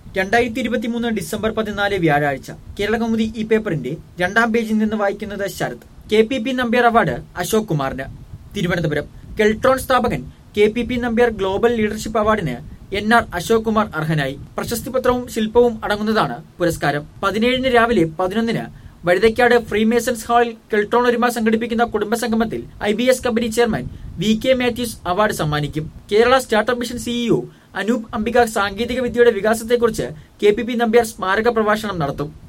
രണ്ടായിരത്തി ഇരുപത്തിമൂന്ന് ഡിസംബർ പതിനാല് വ്യാഴാഴ്ച കേരള കൗമുദി ഈ പേപ്പറിന്റെ രണ്ടാം പേജിൽ നിന്ന് വായിക്കുന്നത് Sarath K P P Nambiar award Ashok കുമാറിന് തിരുവനന്തപുരം കെൽട്രോൺ സ്ഥാപകൻ K P P Nambiar global leadership അവാർഡിന് എൻ ആർ അശോക് കുമാർ അർഹനായി പ്രശസ്തി പത്രവും ശില്പവും അടങ്ങുന്നതാണ് പുരസ്കാരം പതിനേഴിന് രാവിലെ പതിനൊന്നിന് വഴുതയ്ക്കാട് ഫ്രീമേസൺസ് ഹാളിൽ കെൽട്രോൺ ഒരുമ സംഘടിപ്പിക്കുന്ന കുടുംബസംഗമത്തിൽ I B S company chairman V K Mathews award സമ്മാനിക്കും Kerala startup mission CEO Anoop Ambika സാങ്കേതിക വിദ്യയുടെ വികാസത്തെക്കുറിച്ച് കെ പി പി നമ്പ്യാർ സ്മാരക പ്രഭാഷണം നടത്തും